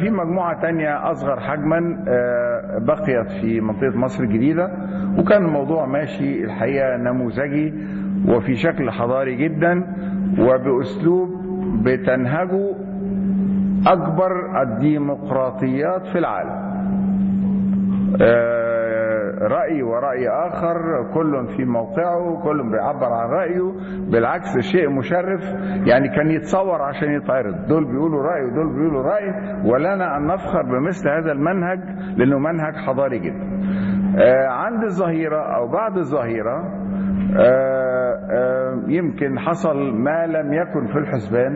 في مجموعة تانية أصغر حجما آه، بقيت في منطقة مصر الجديدة وكان الموضوع ماشي الحقيقة نموذجي وفي شكل حضاري جدا وبأسلوب بتنهجه أكبر الديمقراطيات في العالم آه، رأي ورأي آخر كل في موقعه كل بيعبر عن رأيه بالعكس شيء مشرف يعني كان يتصور عشان يتعرض دول بيقولوا رأي ودول بيقولوا رأي ولنا أن نفخر بمثل هذا المنهج لأنه منهج حضاري جدا آه، عند الظهيرة أو بعد الظهيرة آه، آه، يمكن حصل ما لم يكن في الحسبان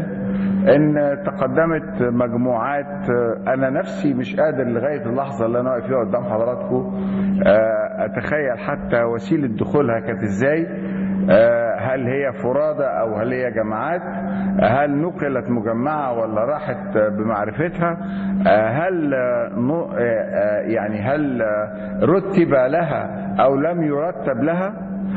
ان تقدمت مجموعات آه، انا نفسي مش قادر لغايه اللحظه اللي انا واقف فيها قدام حضراتكم آه، اتخيل حتى وسيله دخولها كانت ازاي آه، هل هي فرادى او هل هي جماعات هل نقلت مجمعه ولا راحت آه، بمعرفتها آه، هل آه، نو- آه، آه، يعني هل آه، رتب لها او لم يرتب لها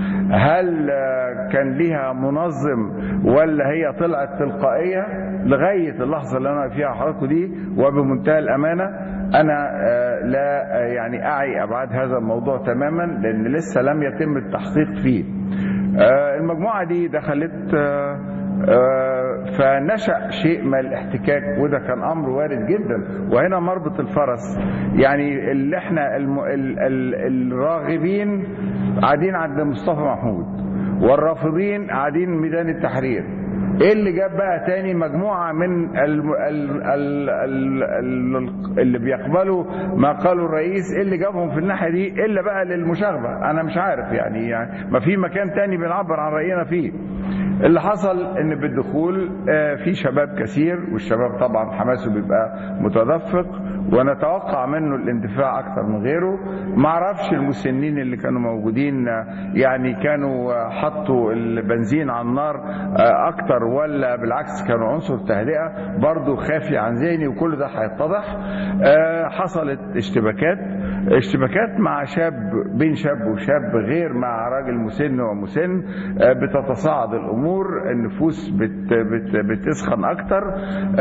هل آه، كان ليها منظم ولا هي طلعت تلقائية لغاية اللحظة اللي أنا فيها حضراتكم دي وبمنتهى الأمانة أنا آه، لا آه، يعني أعي أبعاد هذا الموضوع تماما لأن لسه لم يتم التحقيق فيه آه، المجموعة دي دخلت آه، آه، فنشأ شيء من الاحتكاك وده كان أمر وارد جدا وهنا مربط الفرس يعني اللي احنا الم... ال... ال... الراغبين قاعدين عند مصطفى محمود والرافضين قاعدين ميدان التحرير ايه اللي جاب بقى تاني مجموعة من ال ال ال ال ال اللي بيقبلوا ما قاله الرئيس ايه اللي جابهم في الناحية دي الا بقى للمشاغبة انا مش عارف يعني, يعني ما في مكان تاني بنعبر عن رأينا فيه اللي حصل ان بالدخول آه، في شباب كثير والشباب طبعا حماسه بيبقى متدفق ونتوقع منه الاندفاع اكتر من غيره ما اعرفش المسنين اللي كانوا موجودين آه، يعني كانوا آه، حطوا البنزين على النار آه، اكتر ولا بالعكس كانوا عنصر تهدئه برضو خافي عن ذهني وكل ده هيتضح آه، حصلت اشتباكات اشتباكات مع شاب بين شاب وشاب غير مع راجل مسن ومسن آه، بتتصاعد الامور النفوس بت بت بتسخن اكتر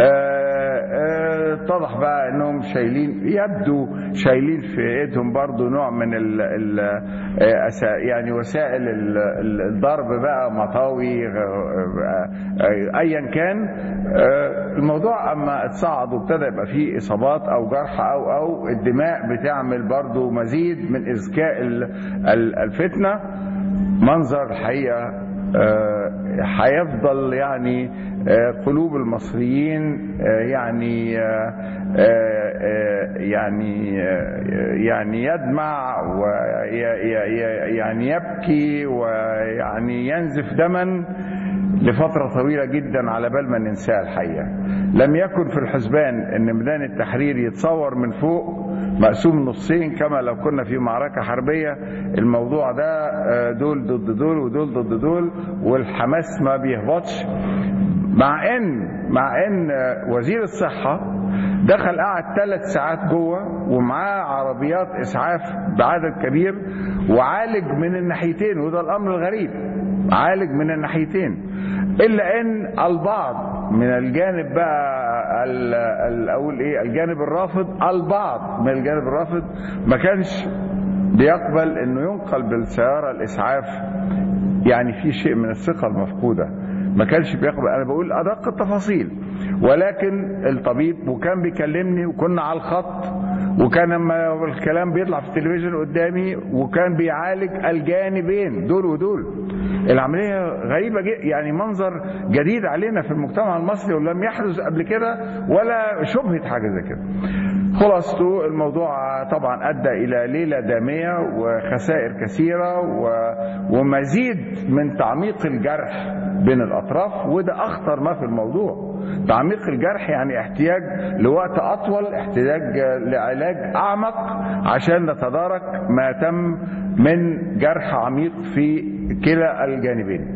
آه، آه، اتضح بقى انهم شايلين يبدو شايلين في ايدهم برضو نوع من ال ال آه، أسا- يعني وسائل ال- ال- الضرب بقى مطاوي آه، آه، ايا كان آه، الموضوع اما اتصاعد وابتدى يبقى فيه اصابات او جرح او او الدماء بتعمل برضو مزيد من اذكاء ال- ال- الفتنه منظر الحقيقه آه، هيفضل يعني آه، قلوب المصريين آه، يعني آه، آه، آه، يعني آه، يعني يدمع ويعني يبكي ويعني ينزف دما لفترة طويلة جدا على بال ما ننساه الحقيقة لم يكن في الحسبان ان ميدان التحرير يتصور من فوق مقسوم نصين كما لو كنا في معركة حربية الموضوع ده آه، دول ضد دول ودول ضد دول والحماس ما بيهبطش مع ان مع ان آه، وزير الصحة دخل قعد ثلاث ساعات جوه ومعاه عربيات اسعاف بعدد كبير وعالج من الناحيتين وده الامر الغريب عالج من الناحيتين الا ان البعض من الجانب بقى ال- ال- اقول ايه الجانب الرافض البعض من الجانب الرافض ما كانش بيقبل انه ينقل بالسياره الاسعاف يعني في شيء من الثقه المفقوده ما كانش بيقبل انا بقول ادق التفاصيل ولكن الطبيب وكان بيكلمني وكنا على الخط وكان لما الكلام بيطلع في التلفزيون قدامي وكان بيعالج الجانبين دول ودول العملية غريبة جدا يعني منظر جديد علينا في المجتمع المصري ولم يحدث قبل كده ولا شبهة حاجة زي كده خلاصته الموضوع طبعا أدى إلى ليلة دامية وخسائر كثيرة و- ومزيد من تعميق الجرح بين الأطراف وده أخطر ما في الموضوع تعميق الجرح يعني احتياج لوقت أطول احتياج لعلاج أعمق عشان نتدارك ما تم من جرح عميق في كلا الجانبين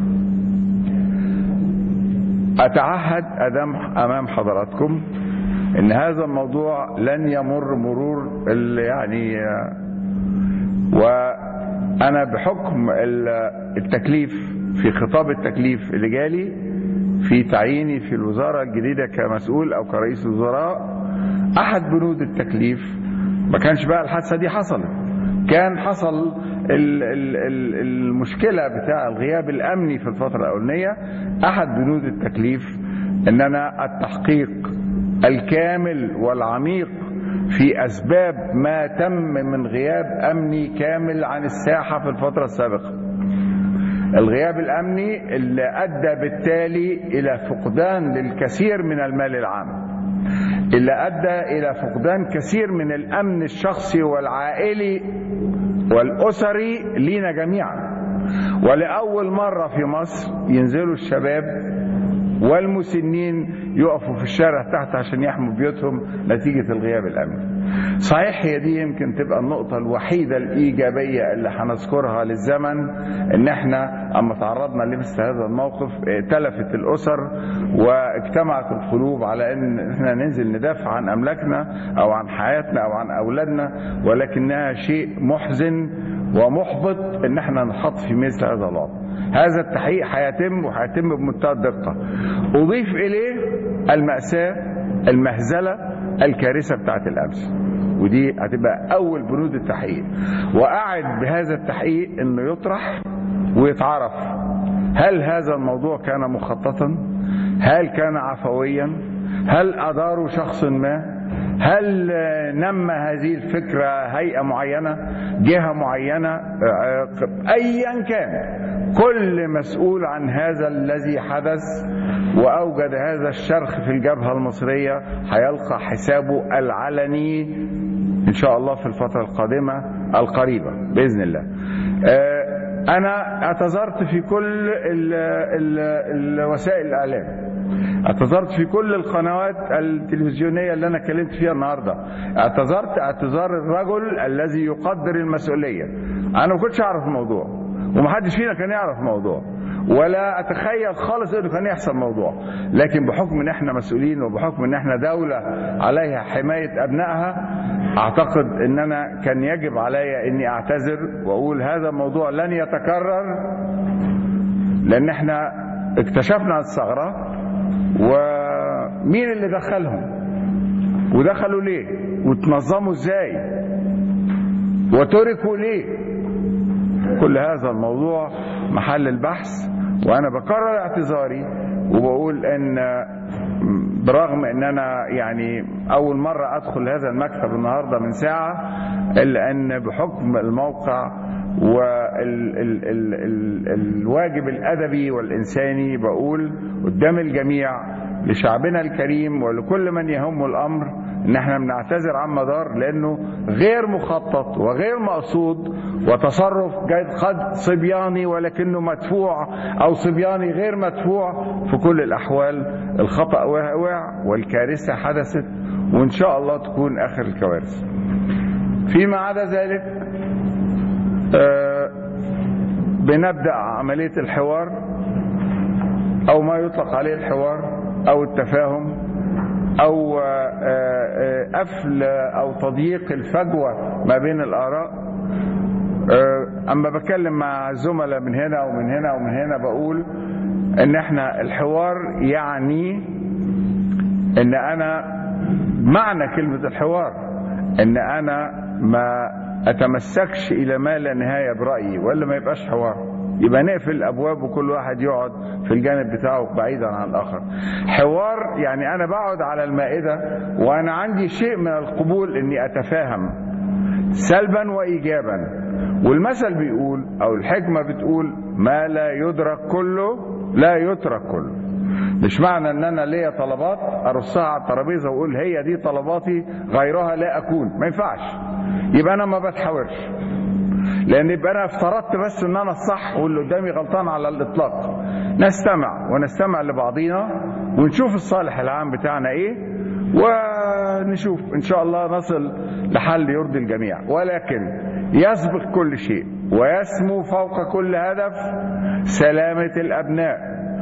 أتعهد أدام أمام حضراتكم ان هذا الموضوع لن يمر مرور ال- يعني وانا بحكم ال- التكليف في خطاب التكليف اللي جالي في تعييني في الوزارة الجديدة كمسؤول أو كرئيس وزراء أحد بنود التكليف ما كانش بقى الحادثة دي حصلت كان حصل ال- ال- ال- المشكلة بتاع الغياب الأمني في الفترة الأولانية أحد بنود التكليف أن أنا التحقيق الكامل والعميق في أسباب ما تم من غياب أمني كامل عن الساحة في الفترة السابقة الغياب الأمني اللي أدى بالتالي إلى فقدان للكثير من المال العام اللي أدى إلى فقدان كثير من الأمن الشخصي والعائلي والأسري لينا جميعا ولأول مرة في مصر ينزلوا الشباب والمسنين يقفوا في الشارع تحت عشان يحموا بيوتهم نتيجة الغياب الأمني صحيح هي دي يمكن تبقى النقطة الوحيدة الإيجابية اللي هنذكرها للزمن إن إحنا أما تعرضنا لمثل هذا الموقف تلفت الأسر واجتمعت القلوب على إن إحنا ننزل ندافع عن أملاكنا أو عن حياتنا أو عن أولادنا ولكنها شيء محزن ومحبط إن إحنا نحط في مثل هذا الوضع هذا التحقيق هيتم وهيتم بمنتهى الدقة أضيف إليه المأساة المهزلة الكارثة بتاعت الأمس ودي هتبقى أول بنود التحقيق وأعد بهذا التحقيق أنه يطرح ويتعرف هل هذا الموضوع كان مخططا هل كان عفويا هل أداره شخص ما هل نمى هذه الفكرة هيئة معينة جهة معينة أيا كان كل مسؤول عن هذا الذي حدث وأوجد هذا الشرخ في الجبهة المصرية هيلقى حسابه العلني إن شاء الله في الفترة القادمة القريبة بإذن الله أنا اعتذرت في كل ال ال الوسائل الإعلام اعتذرت في كل القنوات التلفزيونية اللي أنا اتكلمت فيها النهاردة اعتذرت اعتذار الرجل الذي يقدر المسؤولية أنا ما كنتش أعرف الموضوع ومحدش فينا كان يعرف الموضوع ولا اتخيل خالص انه كان يحصل موضوع لكن بحكم ان احنا مسؤولين وبحكم ان احنا دولة عليها حماية ابنائها اعتقد ان انا كان يجب علي اني اعتذر واقول هذا الموضوع لن يتكرر لان احنا اكتشفنا الثغرة ومين اللي دخلهم ودخلوا ليه وتنظموا ازاي وتركوا ليه كل هذا الموضوع محل البحث وانا بكرر اعتذاري وبقول ان برغم ان انا يعني اول مرة ادخل هذا المكتب النهاردة من ساعة الا ان بحكم الموقع والواجب الادبي والانساني بقول قدام الجميع لشعبنا الكريم ولكل من يهم الامر ان احنا بنعتذر عما دار لانه غير مخطط وغير مقصود وتصرف قد صبياني ولكنه مدفوع او صبياني غير مدفوع في كل الاحوال الخطا وقع والكارثه حدثت وان شاء الله تكون اخر الكوارث فيما عدا ذلك آه بنبدا عمليه الحوار او ما يطلق عليه الحوار او التفاهم او قفل او تضييق الفجوه ما بين الاراء اما بكلم مع الزملاء من هنا ومن هنا ومن هنا بقول ان احنا الحوار يعني ان انا معنى كلمه الحوار ان انا ما اتمسكش الى ما لا نهايه برايي ولا ما يبقاش حوار يبقى نقفل الابواب وكل واحد يقعد في الجانب بتاعه بعيدا عن الاخر حوار يعني انا بقعد على المائده وانا عندي شيء من القبول اني اتفاهم سلبا وايجابا والمثل بيقول او الحكمه بتقول ما لا يدرك كله لا يترك كله مش معنى ان انا ليا طلبات ارصها على الترابيزه واقول هي دي طلباتي غيرها لا اكون ما ينفعش يبقى انا ما بتحاورش لان يبقى انا افترضت بس ان انا الصح واللي قدامي غلطان على الاطلاق نستمع ونستمع لبعضينا ونشوف الصالح العام بتاعنا ايه ونشوف ان شاء الله نصل لحل يرضي الجميع ولكن يسبق كل شيء ويسمو فوق كل هدف سلامة الابناء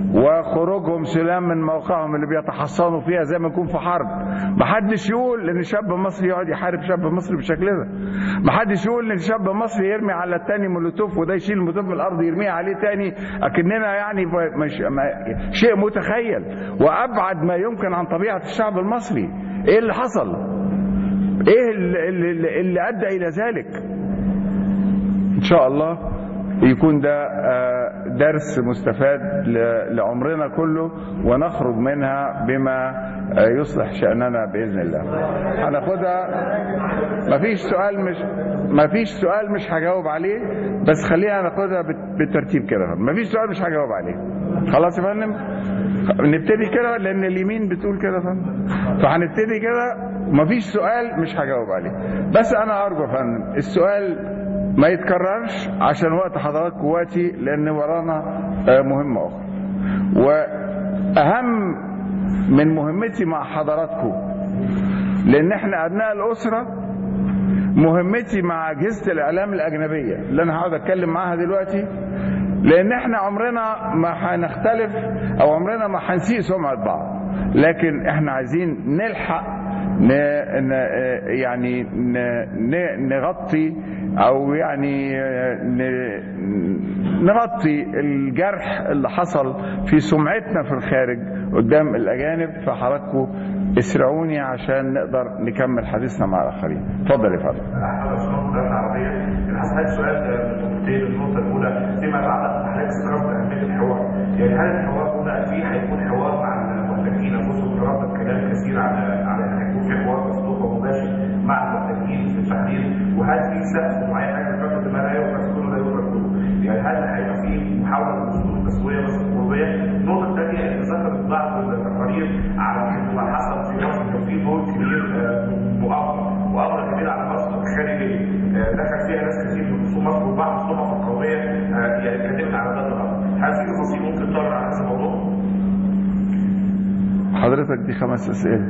وخروجهم سلام من موقعهم اللي بيتحصنوا فيها زي ما يكون في حرب محدش يقول ان شاب مصري يقعد يحارب شاب مصري بالشكل ده محدش يقول ان شاب مصري يرمي على التاني مولوتوف وده يشيل المولوتوف من الارض يرميه عليه تاني اكننا يعني مش ما شيء متخيل وابعد ما يمكن عن طبيعه الشعب المصري ايه اللي حصل ايه اللي, اللي, اللي ادى الى ذلك ان شاء الله يكون ده درس مستفاد لعمرنا كله ونخرج منها بما يصلح شأننا بإذن الله هناخدها مفيش سؤال مش مفيش سؤال مش هجاوب عليه بس خلينا ناخدها بالترتيب كده مفيش سؤال مش هجاوب عليه خلاص يا فندم نبتدي كده لان اليمين بتقول كده يا فندم فهنبتدي كده مفيش سؤال مش هجاوب عليه بس انا ارجو يا فندم السؤال ما يتكررش عشان وقت حضراتكم وقتي لان ورانا مهمة اخرى واهم من مهمتي مع حضراتكم لان احنا ابناء الاسرة مهمتي مع اجهزة الاعلام الاجنبية اللي انا هقعد اتكلم معاها دلوقتي لان احنا عمرنا ما هنختلف او عمرنا ما هنسيء سمعة بعض لكن احنا عايزين نلحق ن... ن... يعني ن... نغطي او يعني ن... نغطي الجرح اللي حصل في سمعتنا في الخارج قدام الاجانب فحضراتكم اسرعوني عشان نقدر نكمل حديثنا مع الاخرين اتفضل يا فندم هسأل سؤال من نقطتين النقطة الأولى فيما يتعلق بحضرتك ذكرت أهمية الحوار يعني هل الحوار هنا في هيكون حوار مع المحتاجين أنفسهم تردد كلام كثير على على أن هيكون في حوار مفتوح ومباشر مع المحتاجين في التحليل وهل في سقف معين حاجة ذكرت ما لا يؤخذ كله لا يؤخذ كله يعني هل هيبقى في محاولة للوصول تسوية مثلا قربية النقطة الثانية اللي ذكرت بعض التقارير على ما حصل في مصر كان في دور كبير مؤامرة مؤامرة كبيرة على مصر الخارجية دخل فيها ناس كتير من خصوم مصر وبعض الصحف القومية يعني اتكلمنا على ده الأمر هل في تفاصيل ممكن تطلع على هذا الموضوع؟ حضرتك دي خمس أسئلة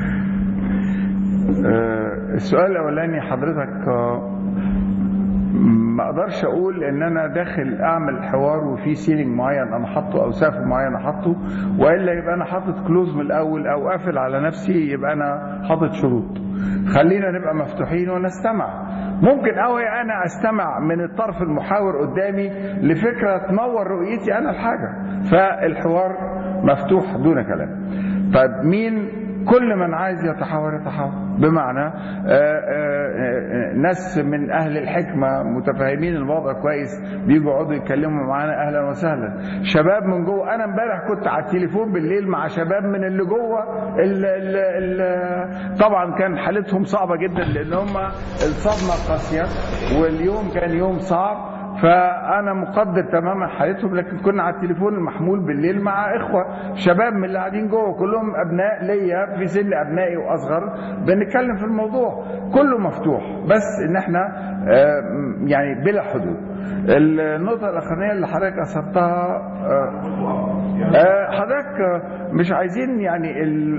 أه السؤال الأولاني حضرتك أه ما اقدرش اقول ان انا داخل اعمل حوار وفي سيلينج معين انا حاطه او سقف معين احطه والا يبقى انا حاطط كلوز من الاول او قافل على نفسي يبقى انا حاطط شروط خلينا نبقى مفتوحين ونستمع ممكن قوي انا استمع من الطرف المحاور قدامي لفكره تنور رؤيتي انا الحاجه فالحوار مفتوح دون كلام طيب مين كل من عايز يتحاور يتحاور بمعنى آآ آآ ناس من اهل الحكمه متفاهمين الوضع كويس بيجوا يقعدوا يتكلموا معانا اهلا وسهلا شباب من جوه انا امبارح كنت على التليفون بالليل مع شباب من اللي جوه ال ال ال طبعا كان حالتهم صعبه جدا لان هم الصدمه قاسيه واليوم كان يوم صعب فانا مقدر تماما حالتهم لكن كنا على التليفون المحمول بالليل مع اخوه شباب من اللي قاعدين جوه كلهم ابناء ليا في سن ابنائي واصغر بنتكلم في الموضوع كله مفتوح بس ان احنا يعني بلا حدود النقطه الاخرانيه اللي حضرتك اثرتها حضرتك مش عايزين يعني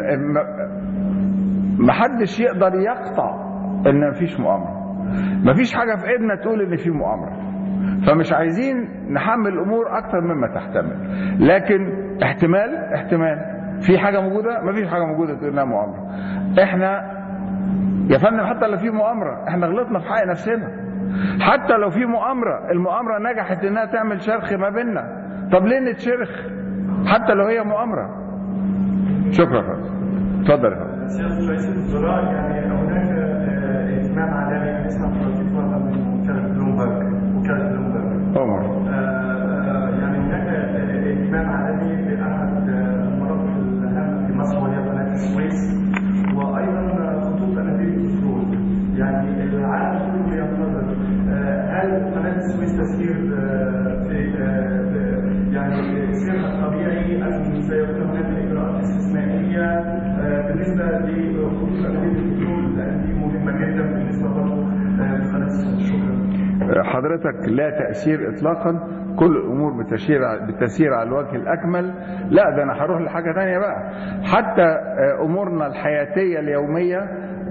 محدش يقدر يقطع ان مفيش مؤامره مفيش حاجه في ايدنا تقول ان في مؤامره فمش عايزين نحمل الامور اكتر مما تحتمل لكن احتمال احتمال في حاجه موجوده ما فيش حاجه موجوده تقول انها مؤامره احنا يا فندم حتى لو في مؤامره احنا غلطنا في حق نفسنا حتى لو في مؤامره المؤامره نجحت انها تعمل شرخ ما بيننا طب ليه نتشرخ حتى لو هي مؤامره شكرا يا فندم اتفضل يا فندم سيادة رئيس الوزراء يعني هناك اهتمام عالمي نسمع في من وكالة بلومبرج وكالة بلومبرج عمر يعني هناك اهتمام عالمي بأحد المناطق الأهم في مصر وهي قناة السويس وأيضا خطوط أنابيب البترول يعني العالم كله ينتظر هل قناة السويس تسير في يعني سيرها الطبيعي أم سيكون هناك إجراءات استثنائية بالنسبة لخطوط أنابيب البترول لأن دي مهمة جدا بالنسبة برضه لقناة السويس شكرا حضرتك لا تأثير إطلاقا كل الأمور بتسير بتسير على الوجه الأكمل لا ده أنا هروح لحاجة تانية بقى حتى أمورنا الحياتية اليومية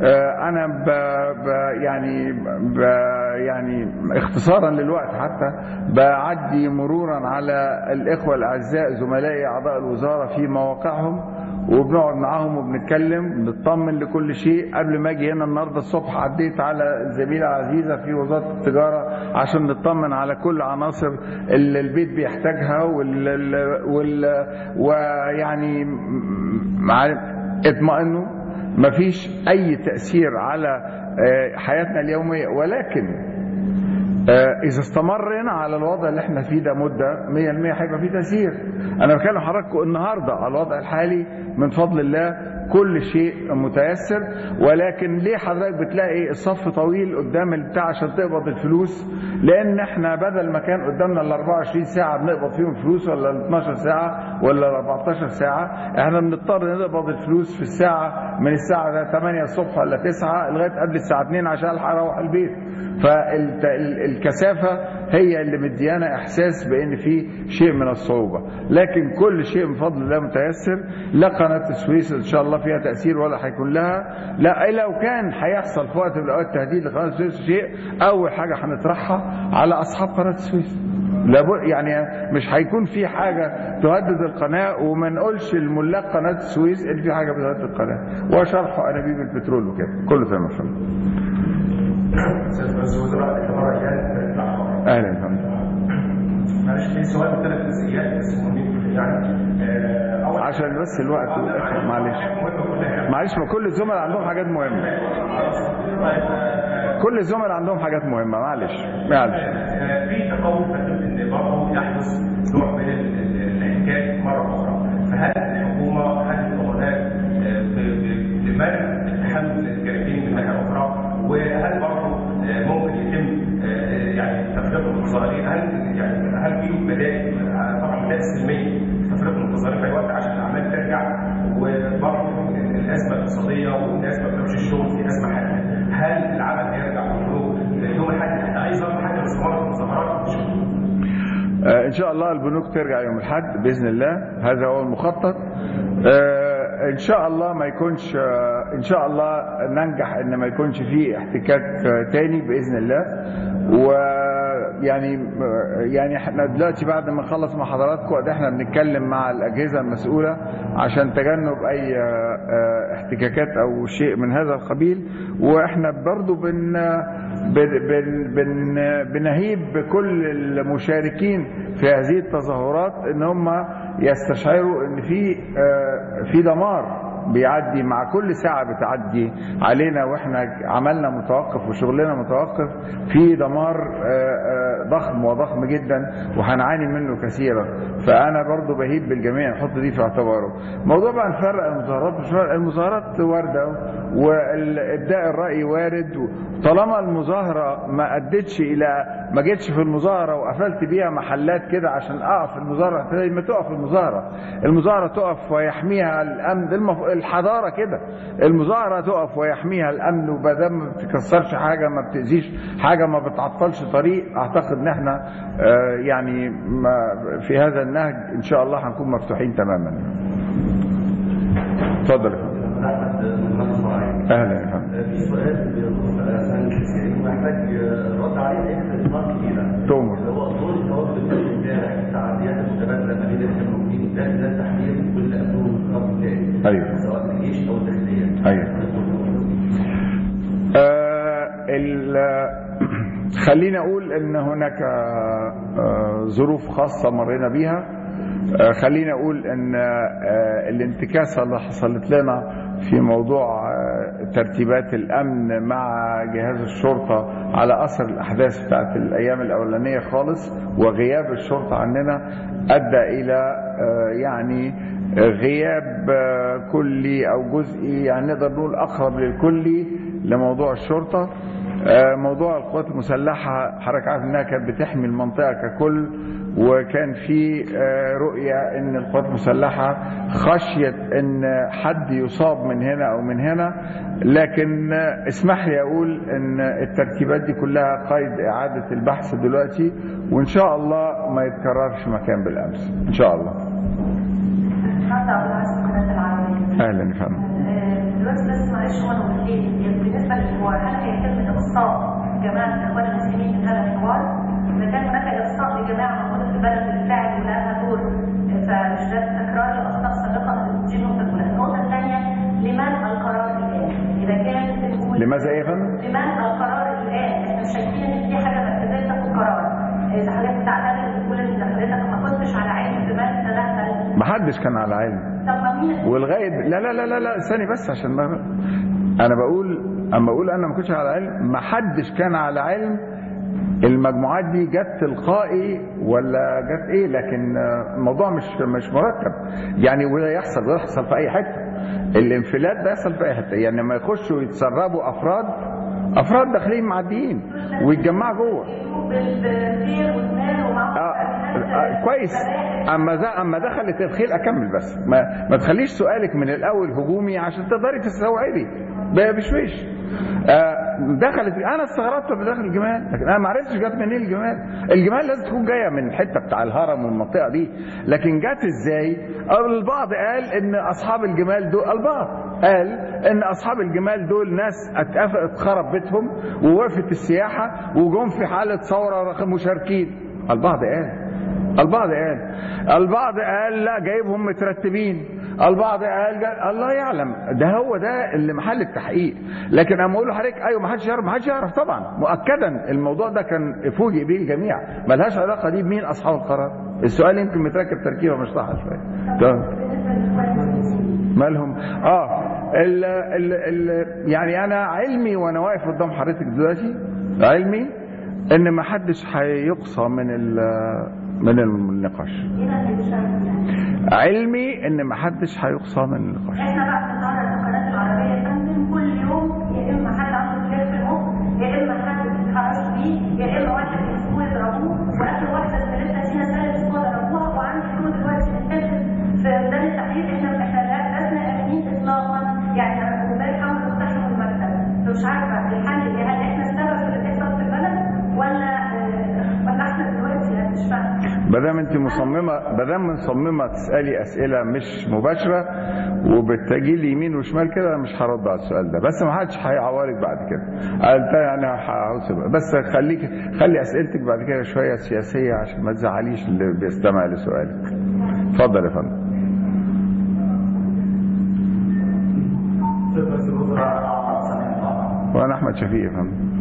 آه، انا ب ب يعني ب يعني اختصارا للوقت حتى بعدي مرورا على الاخوه الاعزاء زملائي اعضاء الوزاره في مواقعهم وبنقعد معاهم وبنتكلم بنطمن لكل شيء قبل ما اجي هنا النهارده الصبح عديت على الزميله عزيزه في وزاره التجاره عشان نطمن على كل عناصر اللي البيت بيحتاجها وال, ال- وال ويعني مع اطمئنوا مفيش اي تاثير على آه، حياتنا اليوميه ولكن آه، اذا استمرنا على الوضع اللي احنا فيه ده مده 100% هيبقى فيه تاثير انا بكلم حضراتكم النهارده على الوضع الحالي من فضل الله كل شيء متيسر ولكن ليه حضرتك بتلاقي الصف طويل قدام البتاع عشان تقبض الفلوس لان احنا بدل ما كان قدامنا ال 24 ساعه بنقبض فيهم فلوس ولا ال 12 ساعه ولا ال 14 ساعه احنا بنضطر نقبض الفلوس في الساعه من الساعه 8 الصبح ولا 9 لغايه قبل الساعه 2 عشان الحق اروح البيت فالكثافه هي اللي مديانا احساس بان في شيء من الصعوبه لكن كل شيء من فضل الله متيسر لا قناه السويس ان شاء الله فيها تاثير ولا هيكون لها لا لو كان هيحصل في وقت من الاوقات تهديد لقناه السويس شيء اول حاجه هنطرحها على اصحاب قناه السويس لابد يعني مش هيكون في حاجه تهدد القناه وما نقولش لملاك قناه السويس ان في حاجه بتهدد القناه وشرح انابيب البترول وكده كله تمام يا فندم استاذ بس وزراء الاماره كانت الاحمر اهلا يا فندم معلش في سؤال ثلاث جزئيات بس مهمين يعني آه، اول عشان بس الوقت معلش معلش ما كل الزملاء عندهم حاجات مهمه كل الزملاء عندهم حاجات مهمه معلش معلش آه، في تقوم فكره ان برضه يحدث نوع من ال- ال- الاحتكاك مره اخرى فهل الحكومه هل الامناء لمنع تحمل الجانبين من ناحيه اخرى وهل برضه آه، ممكن يتم آه، يعني تفريق المتظاهرين هل يعني هل في بدائل آه، طبعا بدائل سلميه تفريق المتظاهرين في أي وقت عشان الاعمال ترجع وبرضه الازمه الاقتصاديه والناس ما بتمشي الشغل في ازمه حاليه هل العمل هيرجع كله يوم الاحد احنا ايضا حتى استمرت المظاهرات في الشغل آه، ان شاء الله البنوك ترجع يوم الاحد باذن الله هذا هو المخطط آه، ان شاء الله ما يكونش آه، ان شاء الله ننجح ان ما يكونش فيه احتكاك آه، تاني باذن الله ويعني يعني احنا دلوقتي بعد ما نخلص مع حضراتكم قد احنا بنتكلم مع الاجهزه المسؤوله عشان تجنب اي آه، آه، احتكاكات او شيء من هذا القبيل واحنا برضو بن بن بن بن بنهيب بكل المشاركين في هذه التظاهرات ان هم يستشعروا ان في آه، في دمار بيعدي مع كل ساعة بتعدي علينا واحنا عملنا متوقف وشغلنا متوقف في دمار آه، آه، ضخم وضخم جدا وهنعاني منه كثيرا فانا برضو بهيب بالجميع يحط دي في اعتباره موضوع بقى نفرق المظاهرات مش فرق المظاهرات واردة وابداء الرأي وارد طالما المظاهرة ما ادتش الى ما جيتش في المظاهرة وقفلت بيها محلات كده عشان اقف في المظاهرة زي ما تقف المظاهرة المظاهرة تقف ويحميها الامن المف... الحضارة كده المظاهرة تقف ويحميها الامن وبدل ما بتكسرش حاجة ما بتأذيش حاجة ما بتعطلش طريق اعتقد ان احنا آه، يعني ما في هذا النهج ان شاء الله هنكون مفتوحين تماما اتفضل يا فندم. احمد من الصراعي اهلا يا فندم في سؤال بيخص الاسنان الكثيرين محتاج رد عليه لان نقاط كثيره تؤمر. اللي هو دور التواصل الدولي امبارح التعديات المتبادله ما بين الموجودين ده ده تحرير كل اسلوب الخط الثاني أيوة. سواء الجيش او الداخليه أيوة. آه، ال- خليني اقول ان هناك آه، ظروف خاصه مرينا بيها آه، خليني اقول ان آه، الانتكاسه اللي حصلت لنا في موضوع آه، ترتيبات الامن مع جهاز الشرطه على اثر الاحداث بتاعت الايام الاولانيه خالص وغياب الشرطه عننا ادى الى آه، يعني غياب آه، كلي او جزئي يعني نقدر نقول اقرب للكلي لموضوع الشرطه آه، موضوع القوات المسلحه حضرتك عارف انها كانت بتحمي المنطقه ككل وكان في آه، رؤيه ان القوات المسلحه خشيه ان حد يصاب من هنا او من هنا لكن آه، اسمح لي اقول ان الترتيبات دي كلها قيد اعاده البحث دلوقتي وان شاء الله ما يتكررش مكان بالامس ان شاء الله حتى أبو العز القناة العربية اهلا يا فندم آه، دلوقتي بس معلش هو انا متخيل يعني بالنسبه للحوار هل هيتم اقصاء جماعه الاخوان المسلمين من هذا الحوار؟ اذا كان هناك اقصاء لجماعه موجوده في البلد بالفعل ولها دور فمش ده تكرار لاخطاء سابقه دي النقطه الاولى، النقطه الثانيه لمن القرار الان؟ اذا كان بنقول لماذا ايه يا فندم؟ لمن القرار الان؟ احنا شايفين ان في حاجه مركزيه تاخد قرار. اذا حضرتك بتعتذر بتقول ان حضرتك ما كنتش على علم بمن تدخل محدش كان على علم طب ما مين والغايه لا لا لا لا لا ثاني بس عشان ما انا بقول اما اقول انا ما كنتش على علم ما حدش كان على علم المجموعات دي جت تلقائي ولا جت ايه لكن آه، الموضوع مش مش مرتب يعني وده يحصل وده يحصل في اي حته الانفلات ده يحصل في اي حته يعني لما يخشوا يتسربوا افراد افراد داخلين معديين ويتجمعوا جوه بالخير والمال ومعه آه آه كويس اما ده اما دخلت الخيل اكمل بس ما, ما تخليش سؤالك من الاول هجومي عشان تقدري تستوعبي ب- بشويش آه دخلت انا استغربت لما دخل الجمال لكن انا ما عرفتش جت منين الجمال الجمال لازم تكون جايه من الحته بتاع الهرم والمنطقه دي لكن جت ازاي البعض قال ان اصحاب الجمال دول البعض قال ان اصحاب الجمال دول ناس اتقف- اتخرب بيتهم ووقفت السياحه وجم في حاله ثوره رقم مشاركين البعض قال البعض قال البعض قال لا جايبهم مترتبين البعض قال جا... الله يعلم ده هو ده اللي محل التحقيق لكن اما اقول لحضرتك ايوه ما حدش يعرف ما حدش يعرف طبعا مؤكدا الموضوع ده كان فوجئ به الجميع ملهاش علاقه دي بمين اصحاب القرار السؤال يمكن متركب تركيبه مش صح شويه تمام. بالنسبه للاخوان المسلمين مالهم اه ال ال ال يعني انا علمي وانا واقف قدام حضرتك دلوقتي علمي ان ما حدش هيقصى من ال- من النقاش هنا اللي بيشارك يعني علمي ان ما حدش هيقصى من النقاش احنا بقى في القاره القناه العربيه يا فندم كل يوم يا اما حد عنده كلاب في المخ يا اما حد بيتحرشوا بيه يا اما واحد يمسكوه يضربوه واخر واحده زميلتنا دينا ثالث اسبوع ضربوها وعندي صوره دلوقتي بتنتشر في ميدان التحرير احنا احنا لا لسنا امنين اطلاقا يعني انا امبارح حاولوا يقتحموا المكتب فمش عارفه الحل ايه هل احنا السبب في اللي بيحصل في البلد ولا آه، ولا احنا دلوقتي يعني مش فاهمه ما دام انت مصممه ما دام مصممه تسالي اسئله مش مباشره وبتجي لي يمين وشمال كده انا مش هرد على السؤال ده بس ما حدش هيعورك بعد كده قلت يعني هوصل بس خليك خلي اسئلتك بعد كده شويه سياسيه عشان ما تزعليش اللي بيستمع لسؤالك اتفضل يا فندم رئيس الوزراء أحمد سامي طه. وانا احمد شفيق يا فندم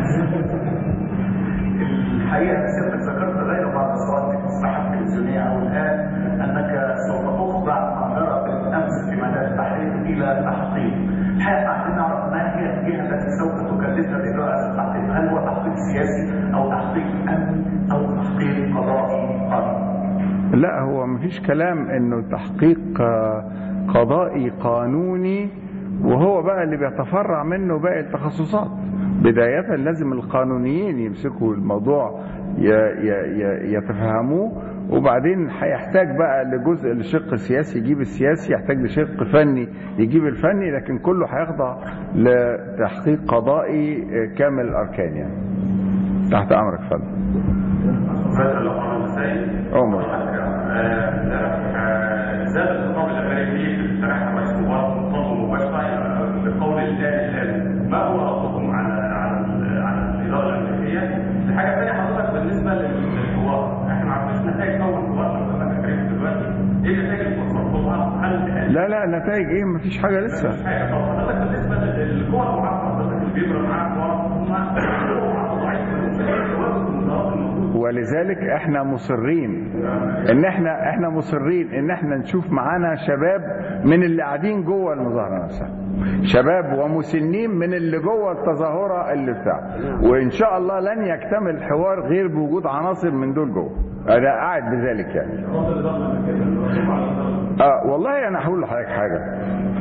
الحقيقة سيادتك ذكرت غير بعض صواتك في الصحة التلفزيونية أو الآن أنك سوف تخضع قاهرة بالأمس في ميدان التحرير إلى تحقيق. الحقيقة عايزين نعرف ما هي الجهة التي سوف تكلفها بإجراء التحقيق؟ هل هو تحقيق سياسي أو تحقيق أمني أو تحقيق قضائي قانوني؟ لا هو مفيش كلام انه تحقيق آه، قضائي قانوني وهو بقى اللي بيتفرع منه باقي التخصصات بداية لازم القانونيين يمسكوا الموضوع ي- ي- ي- يتفهموه وبعدين هيحتاج بقى لجزء لشق سياسي يجيب السياسي يحتاج لشق فني يجيب الفني لكن كله هيخضع لتحقيق قضائي آه، كامل الاركان يعني تحت امرك فندم بدر الأمر المسائي عمر زاد الخطاب الأمريكي في الاستراحة مشروبات منتظمة مباشرة بقول الآن الآن ما هو ردكم على على على الإدارة الأمريكية؟ الحاجة الثانية حضرتك بالنسبة للحوار احنا ما عرفناش نتائج أول حوار لو كنا فاكرين دلوقتي إيه النتائج اللي وصلتوها؟ هل لا لا نتائج ايه مفيش حاجة لسه مفيش حاجة طب حضرتك بالنسبة للقوى المعارضة حضرتك اللي بيجروا معاك حوار هم معارضة ضعيفة مش هيقدروا يواجهوا المظاهرات الموجودة ولذلك احنا مصرين ان احنا احنا مصرين ان احنا نشوف معانا شباب من اللي قاعدين جوه المظاهره نفسها شباب ومسنين من اللي جوه التظاهره اللي بتاع وان شاء الله لن يكتمل الحوار غير بوجود عناصر من دول جوه انا قاعد بذلك يعني اه والله انا هقول لحضرتك حاجه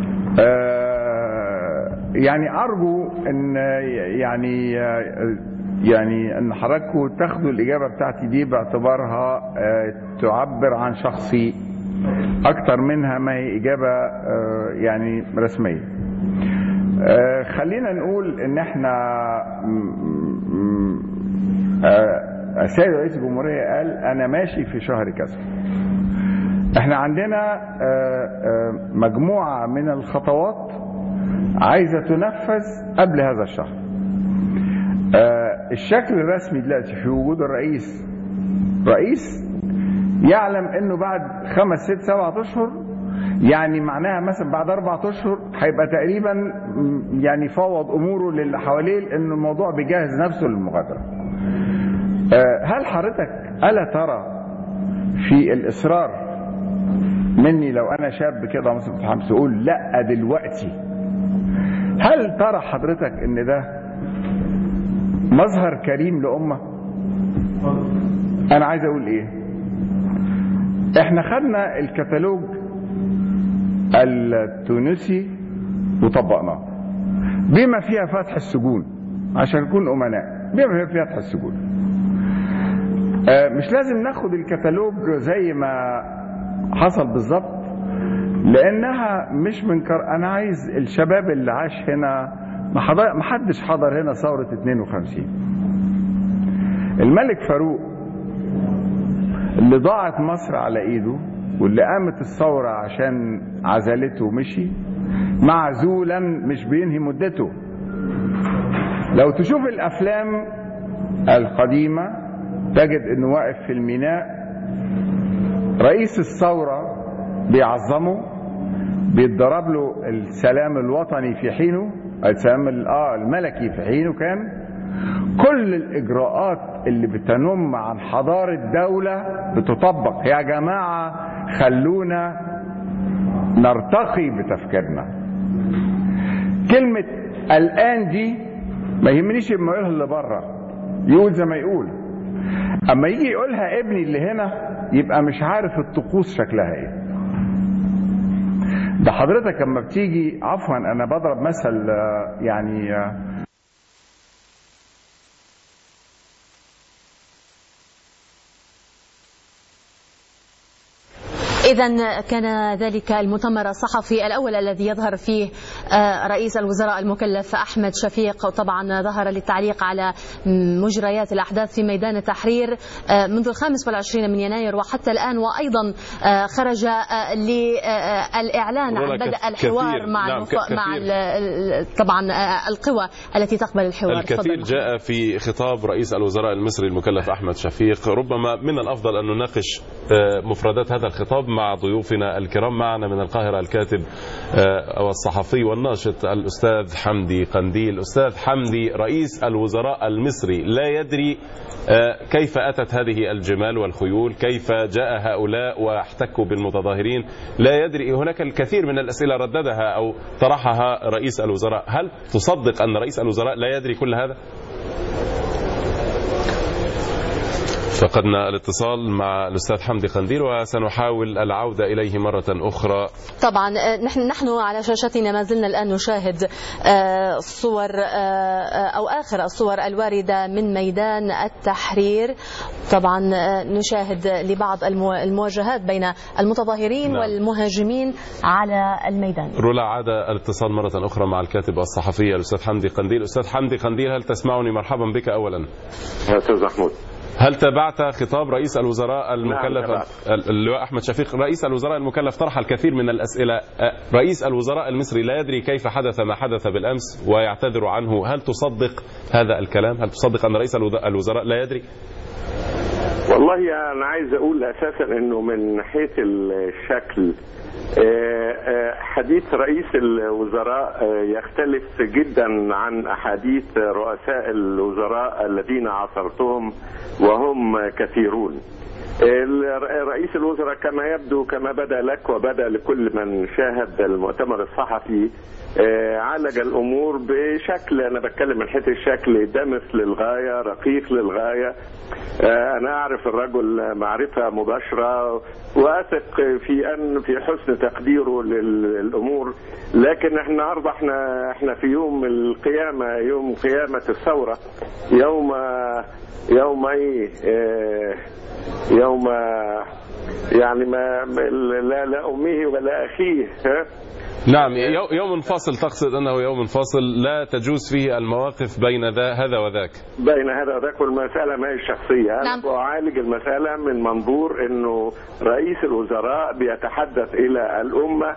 آه يعني ارجو ان يعني يعني ان حضراتكم تاخدوا الاجابه بتاعتي دي باعتبارها آه تعبر عن شخصي اكتر منها ما هي اجابه آه يعني رسميه آه خلينا نقول ان احنا م- م- آه السيد رئيس الجمهوريه قال انا ماشي في شهر كذا احنا عندنا آه، آه، مجموعة من الخطوات عايزة تنفذ قبل هذا الشهر آه، الشكل الرسمي دلوقتي في وجود الرئيس رئيس يعلم انه بعد خمس ست سبعة اشهر يعني معناها مثلا بعد اربع اشهر هيبقى تقريبا م، يعني فوض اموره للي حواليه لان الموضوع بيجهز نفسه للمغادره. آه، هل حضرتك الا ترى في الاصرار مني لو انا شاب كده مثلا متحمس اقول لا دلوقتي هل ترى حضرتك ان ده مظهر كريم لامه انا عايز اقول ايه احنا خدنا الكتالوج التونسي وطبقناه بما فيها فتح السجون عشان نكون امناء بما فيها فتح السجون آه، مش لازم ناخد الكتالوج زي ما حصل بالظبط لانها مش من كر... انا عايز الشباب اللي عاش هنا ما حضر... ما حدش حضر هنا ثوره 52 الملك فاروق اللي ضاعت مصر على ايده واللي قامت الثورة عشان عزلته ومشي معزولا مش بينهي مدته لو تشوف الافلام القديمة تجد انه واقف في الميناء رئيس الثورة بيعظمه بيتضرب له السلام الوطني في حينه السلام ال- اه الملكي في حينه كان كل الاجراءات اللي بتنم عن حضارة دولة بتطبق يا جماعة خلونا نرتقي بتفكيرنا كلمة الآن دي ما يهمنيش لما يقولها اللي بره يقول زي ما يقول اما يجي يقولها ابني اللي هنا يبقى مش عارف الطقوس شكلها ايه ده حضرتك لما بتيجي عفوا انا بضرب مثل آه، يعني آه، إذا كان ذلك المؤتمر الصحفي الأول الذي يظهر فيه آه، رئيس الوزراء المكلف أحمد شفيق طبعا ظهر للتعليق على مجريات الأحداث في ميدان التحرير آه، منذ الخامس والعشرين من يناير وحتى الآن وأيضا آه، خرج آه، للإعلان عن والله بدء كث- الحوار كثير. مع نعم، المف... ك- مع كثير. ال- ال- طبعا آه، القوى التي تقبل الحوار الكثير تفضل. جاء في خطاب رئيس الوزراء المصري المكلف احمد شفيق ربما من الافضل ان نناقش آه، مفردات هذا الخطاب مع ضيوفنا الكرام معنا من القاهره الكاتب آه، والصحفي والناشط الاستاذ حمدي قنديل استاذ حمدي رئيس الوزراء المصري لا يدري آه، كيف اتت هذه الجمال والخيول كيف جاء هؤلاء واحتكوا بالمتظاهرين لا يدري هناك الكثير من الاسئله رددها او طرحها رئيس الوزراء هل تصدق ان رئيس الوزراء لا يدري كل هذا فقدنا الاتصال مع الاستاذ حمدي قنديل وسنحاول العوده اليه مره اخرى طبعا آه، نحن نحن على شاشتنا ما زلنا الان نشاهد آه، صور آه، آه، او اخر الصور الوارده من ميدان التحرير طبعا آه، نشاهد لبعض المو- المواجهات بين المتظاهرين نعم. والمهاجمين على الميدان رولا عاد الاتصال مره اخرى مع الكاتب الصحفي الاستاذ حمدي قنديل استاذ حمدي قنديل هل تسمعني مرحبا بك اولا يا استاذ محمود هل تابعت خطاب رئيس الوزراء المكلف تابعت. اللواء احمد شفيق رئيس الوزراء المكلف طرح الكثير من الاسئله أه، رئيس الوزراء المصري لا يدري كيف حدث ما حدث بالامس ويعتذر عنه هل تصدق هذا الكلام هل تصدق ان رئيس الوز- الوزراء لا يدري والله انا عايز اقول اساسا انه من حيث الشكل آه، آه، حديث رئيس الوزراء آه، يختلف جدا عن احاديث رؤساء الوزراء الذين عاصرتهم وهم كثيرون ال- رئيس الوزراء كما يبدو كما بدا لك وبدا لكل من شاهد المؤتمر الصحفي آه، عالج الامور بشكل انا بتكلم من حيث الشكل دمس للغايه رقيق للغايه آه، انا اعرف الرجل معرفه مباشره واثق في ان في حسن تقديره للامور لكن احنا النهارده احنا احنا في يوم القيامه يوم قيامه الثوره يوم يوم ايه آه، يوم يعني ما ما- لا لا امه ولا اخيه ها نعم يو- يوم فاصل تقصد انه يوم فاصل لا تجوز فيه المواقف بين ذا هذا وذاك بين هذا وذاك والمسألة ما هي الشخصية أنا نعم. بعالج المسألة من منظور أنه رئيس الوزراء بيتحدث إلى الأمة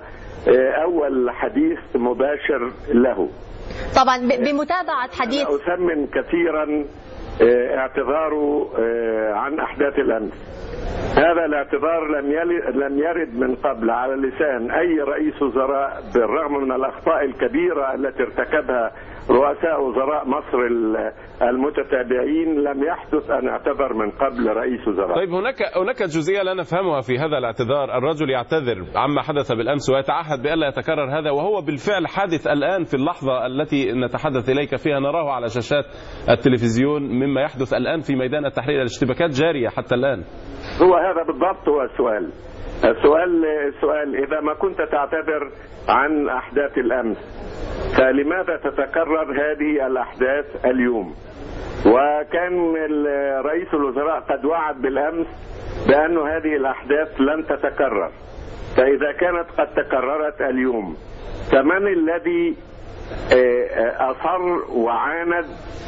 آه، أول حديث مباشر له طبعا ب- بمتابعة حديث أثمن كثيرا آه، اعتذاره آه، عن أحداث الأمس هذا الاعتذار لم يل- لم يرد من قبل على لسان أي رئيس وزراء بالرغم من الأخطاء الكبيرة التي ارتكبها رؤساء وزراء مصر ال- المتتابعين لم يحدث أن اعتذر من قبل رئيس وزراء طيب هناك هناك جزئيه لا نفهمها في هذا الاعتذار، الرجل يعتذر عما حدث بالامس ويتعهد بألا يتكرر هذا وهو بالفعل حادث الان في اللحظه التي نتحدث اليك فيها نراه على شاشات التلفزيون مما يحدث الان في ميدان التحرير الاشتباكات جاريه حتى الان. هو هذا بالضبط هو السؤال السؤال السؤال إذا ما كنت تعتذر عن أحداث الأمس فلماذا تتكرر هذه الأحداث اليوم وكان ال- رئيس الوزراء قد وعد بالأمس بأن هذه الأحداث لن تتكرر فإذا كانت قد تكررت اليوم فمن الذي آه، آه، أصر وعاند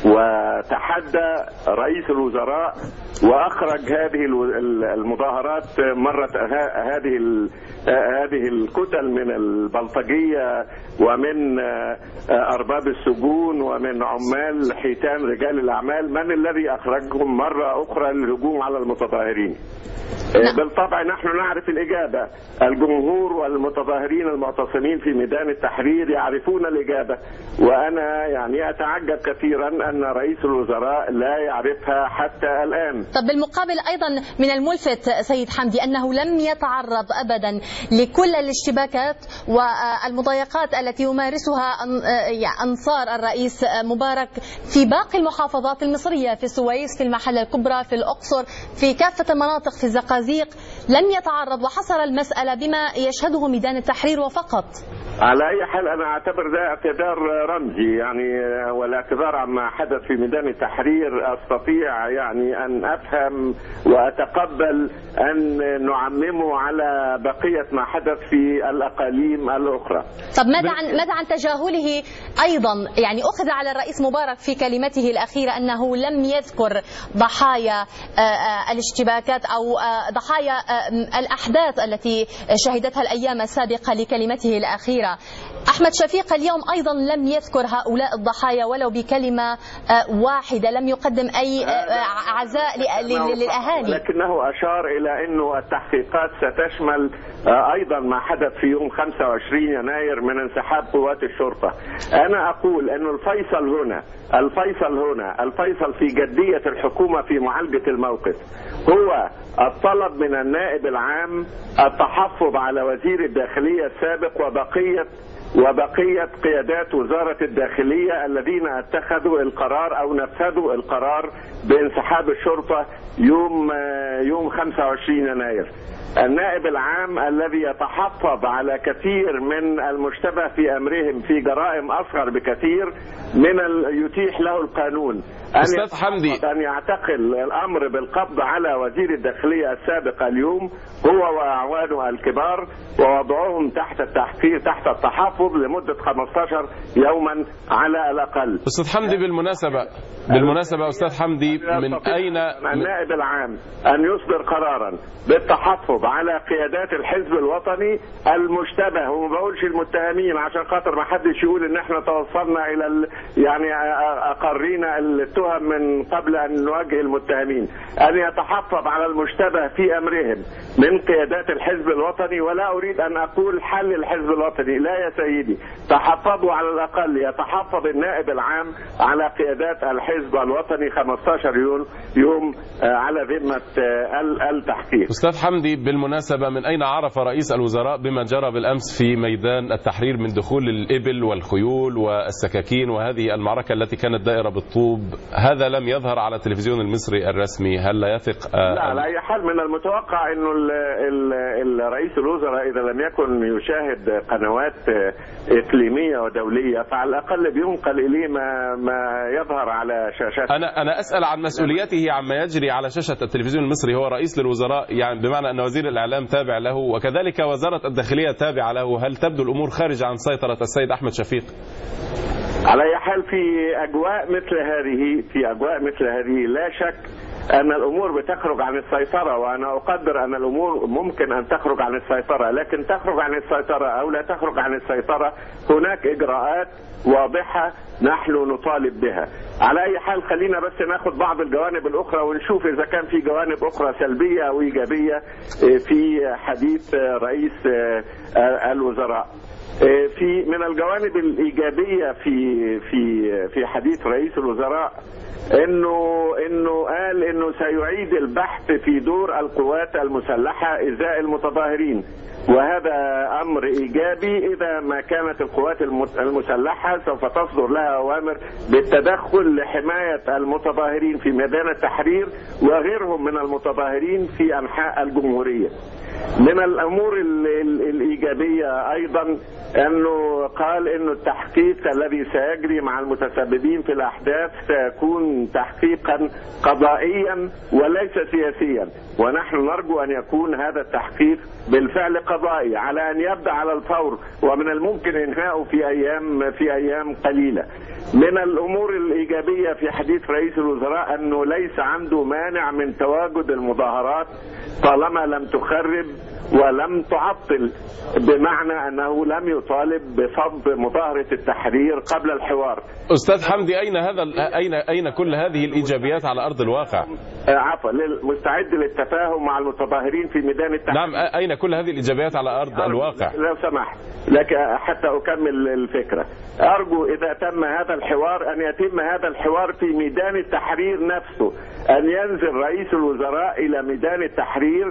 وتحدى رئيس الوزراء وأخرج هذه الو- ال- المظاهرات مرة ه- هذه ال- آه، هذه الكتل من البلطجية ومن آه، آه، أرباب السجون ومن عمال حيتان رجال الأعمال من الذي أخرجهم مرة أخرى للهجوم على المتظاهرين آه، بالطبع نحن نعرف الإجابة الجمهور والمتظاهرين المعتصمين في ميدان التحرير يعرفون الإجابة وأنا يعني أتعجب كثيرا أن رئيس الوزراء لا يعرفها حتى الآن طب بالمقابل ايضا من الملفت سيد حمدي انه لم يتعرض ابدا لكل الاشتباكات والمضايقات التي يمارسها أن- يعني انصار الرئيس مبارك في باقي المحافظات المصريه في السويس في المحله الكبرى في الاقصر في كافه المناطق في الزقازيق لم يتعرض وحصر المساله بما يشهده ميدان التحرير وفقط على أي حال أنا أعتبر ده اعتذار رمزي يعني آه، والاعتذار عما حدث في ميدان التحرير أستطيع يعني أن أفهم وأتقبل أن نعممه على بقية ما حدث في الأقاليم الأخرى طب ماذا عن ماذا عن تجاهله ايضا يعني اخذ على الرئيس مبارك في كلمته الاخيره انه لم يذكر ضحايا آه، آه، الاشتباكات او آه، ضحايا آه، الاحداث التي شهدتها الايام السابقه لكلمته الاخيره احمد شفيق اليوم ايضا لم يذكر هؤلاء الضحايا ولو بكلمه آه، واحده لم يقدم اي آه، آه، عزاء ل- ل- للاهالي لكنه أشار إلى أنه التحقيقات ستشمل آه، أيضا ما حدث في يوم 25 يناير من انسحاب قوات الشرطة أنا أقول أن الفيصل هنا الفيصل هنا الفيصل في جدية الحكومة في معالجة الموقف هو الطلب من النائب العام التحفظ على وزير الداخلية السابق وبقية وبقية قيادات وزارة الداخلية الذين اتخذوا القرار أو نفذوا القرار بانسحاب الشرطة يوم آه، يوم 25 يناير النائب العام الذي يتحفظ على كثير من المشتبه في أمرهم في جرائم أصغر بكثير من ال- يتيح له القانون أن أستاذ يتحفظ حمدي. أن يعتقل الأمر بالقبض على وزير الداخلية السابق اليوم هو وأعوانه الكبار ووضعهم تحت التحقيق تحت التحفظ لمدة 15 يوما على الأقل استاذ حمدي بالمناسبه بالمناسبه استاذ حمدي من يستطيع اين النائب العام أن يصدر قرارا بالتحفظ على قيادات الحزب الوطني المشتبه وما بقولش المتهمين عشان خاطر ما حدش يقول ان احنا توصلنا الى ال... يعني اقرينا التهم من قبل ان نواجه المتهمين ان يتحفظ على المشتبه في امرهم من قيادات الحزب الوطني ولا اريد ان اقول حل الحزب الوطني لا يا سيدي تحفظوا على الاقل يتحفظ النائب العام على قيادات الحزب الوطني 15 يوم يوم آه، على ذمه آه، ال- التحقيق استاذ حمدي بالمناسبه من اين عرف رئيس الوزراء بما جرى بالامس في ميدان التحرير من دخول الابل والخيول والسكاكين وهذه المعركه التي كانت دائره بالطوب هذا لم يظهر على التلفزيون المصري الرسمي هل لا يثق آه، لا على اي حال من المتوقع انه ال- ال- ال- رئيس الوزراء اذا لم يكن يشاهد قنوات آه، اقليميه ودوليه فعلى الاقل بينقل اليه ما ما يظهر على شاشات انا انا اسال عن مسؤوليته عما يجري على شاشه التلفزيون المصري هو رئيس للوزراء يعني بمعنى ان وزير الاعلام تابع له وكذلك وزاره الداخليه تابعه له هل تبدو الامور خارج عن سيطره السيد احمد شفيق على اي حال في اجواء مثل هذه في اجواء مثل هذه لا شك ان الامور بتخرج عن السيطره وانا اقدر ان الامور ممكن ان تخرج عن السيطره لكن تخرج عن السيطره او لا تخرج عن السيطره هناك اجراءات واضحه نحن نطالب بها على اي حال خلينا بس ناخد بعض الجوانب الاخرى ونشوف اذا كان في جوانب اخرى سلبيه او ايجابيه في حديث رئيس الوزراء في من الجوانب الايجابيه في في في حديث رئيس الوزراء انه انه قال انه سيعيد البحث في دور القوات المسلحه ازاء المتظاهرين وهذا امر ايجابي اذا ما كانت القوات المسلحه سوف تصدر لها اوامر بالتدخل لحمايه المتظاهرين في ميدان التحرير وغيرهم من المتظاهرين في انحاء الجمهوريه. من الامور ال ال الايجابيه ايضا انه قال انه التحقيق الذي سيجري مع المتسببين في الاحداث سيكون تحقيقا قضائيا وليس سياسيا ونحن نرجو ان يكون هذا التحقيق بالفعل قضائي على ان يبدا على الفور ومن الممكن انهاؤه في ايام في ايام قليله. من الامور الايجابيه في حديث رئيس الوزراء انه ليس عنده مانع من تواجد المظاهرات طالما لم تخرب ولم تعطل بمعنى انه لم يطالب بفض مظاهره التحرير قبل الحوار. استاذ حمدي اين هذا اين اين كل هذه الايجابيات على ارض الواقع؟ عفوا مستعد للتفاهم مع المتظاهرين في ميدان التحرير. نعم اين كل هذه الايجابيات على ارض الواقع؟ لو سمحت لك حتى اكمل الفكره. ارجو اذا تم هذا الحوار ان يتم هذا الحوار في ميدان التحرير نفسه ان ينزل رئيس الوزراء الى ميدان التحرير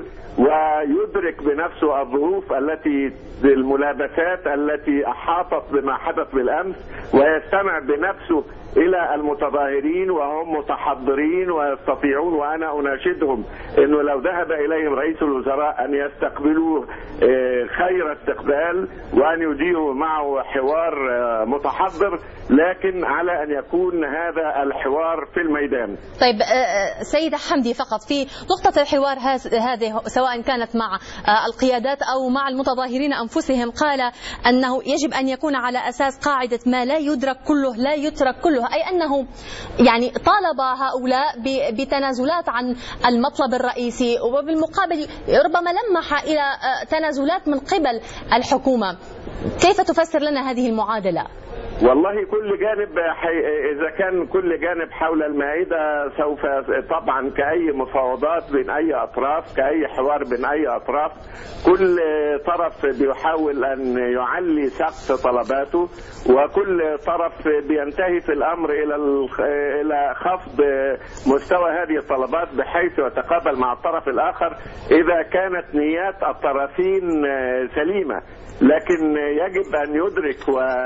ويدرك بنفسه الظروف التي الملابسات التي احاطت بما حدث بالامس ويستمع بنفسه الى المتظاهرين وهم متحضرين ويستطيعون وانا اناشدهم انه لو ذهب اليهم رئيس الوزراء ان يستقبلوه خير استقبال وان يجيروا معه حوار متحضر لكن على ان يكون هذا الحوار في الميدان. طيب سيدة حمدي فقط في نقطة الحوار هذه سواء كانت مع القيادات او مع المتظاهرين انفسهم قال انه يجب ان يكون على اساس قاعدة ما لا يدرك كله لا يترك كله اي انه يعني طالب هؤلاء بتنازلات عن المطلب الرئيسي وبالمقابل ربما لمح الى تنازلات من قبل الحكومه كيف تفسر لنا هذه المعادله والله كل جانب حي... اذا كان كل جانب حول المائده سوف طبعا كاي مفاوضات بين اي اطراف كاي حوار بين اي اطراف كل طرف بيحاول ان يعلي سقف طلباته وكل طرف بينتهي في الامر الى ال... الى خفض مستوى هذه الطلبات بحيث يتقابل مع الطرف الاخر اذا كانت نيات الطرفين سليمه لكن يجب ان يدرك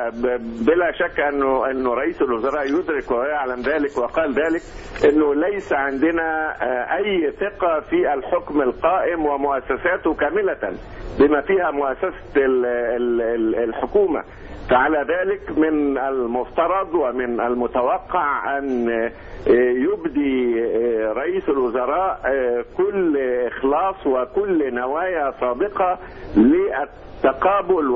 وبلا شك انه انه رئيس الوزراء يدرك ويعلم ذلك وقال ذلك انه ليس عندنا اي ثقه في الحكم القائم ومؤسساته كامله بما فيها مؤسسه الحكومه فعلى ذلك من المفترض ومن المتوقع ان يبدي رئيس الوزراء كل اخلاص وكل نوايا صادقه للتقابل